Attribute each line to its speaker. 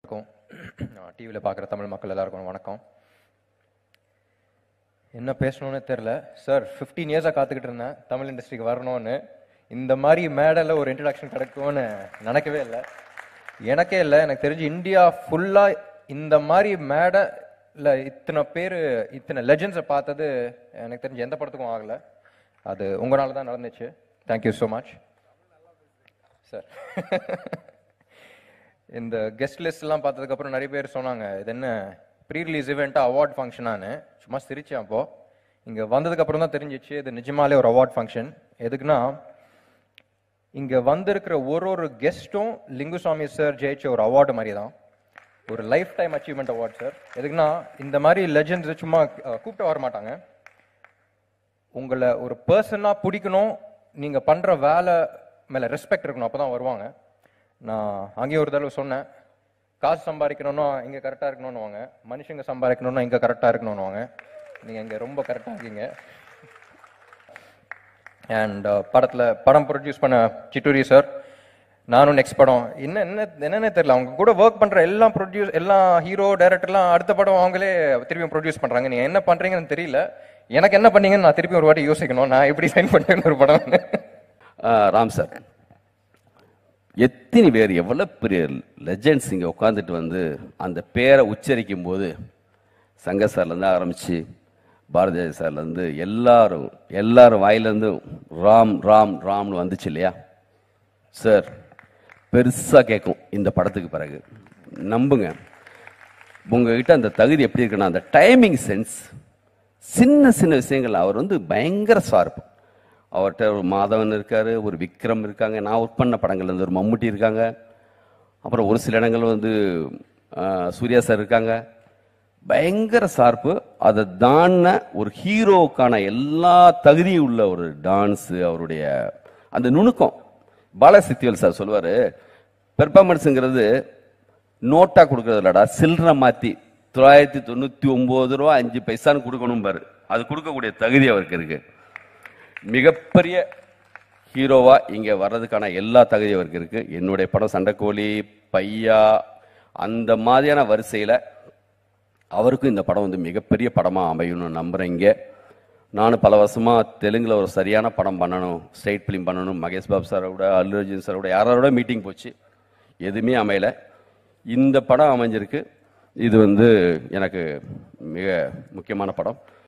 Speaker 1: வணக்கம் டிவியில் பார்க்குற தமிழ் மக்கள் எல்லாருக்கும் வணக்கம் என்ன பேசணும்னு தெரில சார் ஃபிஃப்டீன் இயர்ஸாக காத்துக்கிட்டு இருந்தேன் தமிழ் இண்டஸ்ட்ரிக்கு வரணும்னு இந்த மாதிரி மேடையில் ஒரு இன்ட்ரடக்ஷன் கிடைக்கும்னு நினைக்கவே இல்லை எனக்கே இல்லை எனக்கு தெரிஞ்சு இந்தியா ஃபுல்லாக இந்த மாதிரி மேடையில் இத்தனை பேர் இத்தனை லெஜண்ட்ஸை பார்த்தது எனக்கு தெரிஞ்சு எந்த படத்துக்கும் ஆகலை அது உங்களால தான் நடந்துச்சு தேங்க்யூ ஸோ மச் சார் இந்த கெஸ்ட் லிஸ்ட்லாம் பார்த்ததுக்கப்புறம் நிறைய பேர் சொன்னாங்க இது என்ன ப்ரீ ரிலீஸ் இவெண்ட்டாக அவார்ட் ஃபங்க்ஷனானு சும்மா சிரிச்சேன் அப்போ இங்கே வந்ததுக்கப்புறம் தான் தெரிஞ்சிச்சு இது நிஜமாலே ஒரு அவார்ட் ஃபங்க்ஷன் எதுக்குன்னா இங்கே வந்திருக்கிற ஒரு ஒரு கெஸ்ட்டும் லிங்குசாமி சார் ஜெயிச்ச ஒரு அவார்டு மாதிரி தான் ஒரு lifetime achievement award sir எதுக்குன்னா இந்த மாதிரி லெஜண்ட்ஸ் சும்மா அஹ், கூப்பிட்டு வர மாட்டாங்க உங்களை ஒரு பர்சனாக பிடிக்கணும் நீங்கள் பண்ணுற வேலை மேலே ரெஸ்பெக்ட் இருக்கணும் அப்போ தான் வருவாங்க நான் அங்கேயும் ஒரு தடவை சொன்னேன் காசு சம்பாதிக்கணும்னா இங்கே கரெக்டாக இருக்கணும்னுவாங்க மனுஷங்க சம்பாதிக்கணும்னா இங்கே கரெக்டாக இருக்கணும்னுவாங்க நீங்கள் இங்கே ரொம்ப கரெக்டாக இருக்கீங்க அண்ட் படத்தில் படம் ப்ரொடியூஸ் பண்ண சிட்டூரி சார் நானும் நெக்ஸ்ட் படம் என்ன என்ன என்னன்னே தெரியல அவங்க கூட ஒர்க் பண்ற எல்லா ப்ரொடியூஸ் எல்லா ஹீரோ டைரக்டர்லாம் அடுத்த படம் அவங்களே திருப்பி ப்ரொடியூஸ் பண்றாங்க நீங்க என்ன பண்றீங்கன்னு தெரியல எனக்கு என்ன பண்ணீங்கன்னு நான் திருப்பி ஒரு வாட்டி யோசிக்கணும் நான் எப்படி சைன் பண்ணிட்டேன்னு ஒரு படம்
Speaker 2: ஆ, ராம் சார் எத்தனை பேர் எவ்வளோ பெரிய லெஜெண்ட்ஸ் இங்கே உட்காந்துட்டு வந்து அந்த பேரை உச்சரிக்கும் போது சங்க சார்லேருந்து ஆரம்பித்து பாரதிய சார்லேருந்து எல்லாரும் எல்லாரும் வாயிலேருந்தும் ராம் ராம் ராம்னு வந்துச்சு இல்லையா சார் பெருசாக கேட்கும் இந்த படத்துக்கு பிறகு நம்புங்க உங்ககிட்ட அந்த தகுதி எப்படி இருக்குன்னா அந்த டைமிங் சென்ஸ் சின்ன சின்ன விஷயங்கள் அவர் வந்து பயங்கர ஷார்ப் அவர்கிட்ட ஒரு மாதவன் இருக்காரு ஒரு விக்ரம் இருக்காங்க நான் ஒர்க் பண்ண படங்கள்ல இருந்து ஒரு மம்முட்டி இருக்காங்க அப்புறம் ஒரு சில இடங்கள் வந்து ஆ, சூர்யா சார் இருக்காங்க பயங்கர ஷார்ப்பு அதை தாண்டின ஒரு ஹீரோவுக்கான எல்லா தகுதியும் உள்ள ஒரு டான்ஸு அவருடைய அந்த நுணுக்கம் பாலசக்திவேல் சார் சொல்லுவார் பெர்ஃபார்மன்ஸுங்கிறது நோட்டா கொடுக்கறது இல்லடா சில்லற மாத்தி தொள்ளாயிரத்தி தொண்ணூத்தி ஒன்பது ரூபா அஞ்சு பைசான்னு கொடுக்கணும் பாரு அது கொடுக்கக்கூடிய தகுதி அவருக்கு இருக்கு மிகப்பெரிய ஹீரோவா இங்க வர்றதுக்கான எல்லா தகுதி அவருக்கு இருக்கு என்னுடைய படம் சண்டைக்கோழி பையா அந்த மாதிரியான வரிசையில அவருக்கும் இந்த படம் வந்து மிகப்பெரிய படமா அமையணும்னு நம்புறேன் இங்க நானும் பல வருஷமா தெலுங்குல ஒரு சரியான படம் பண்ணணும் ஸ்டேட் ஃபிலிம் பண்ணணும் மகேஷ் பாபு சாரோட அல்லு அர்ஜுன் சாரோட யாரோட மீட்டிங் போச்சு எதுவுமே அமையல இந்த படம் அமைஞ்சிருக்கு இது வந்து எனக்கு மிக முக்கியமான படம்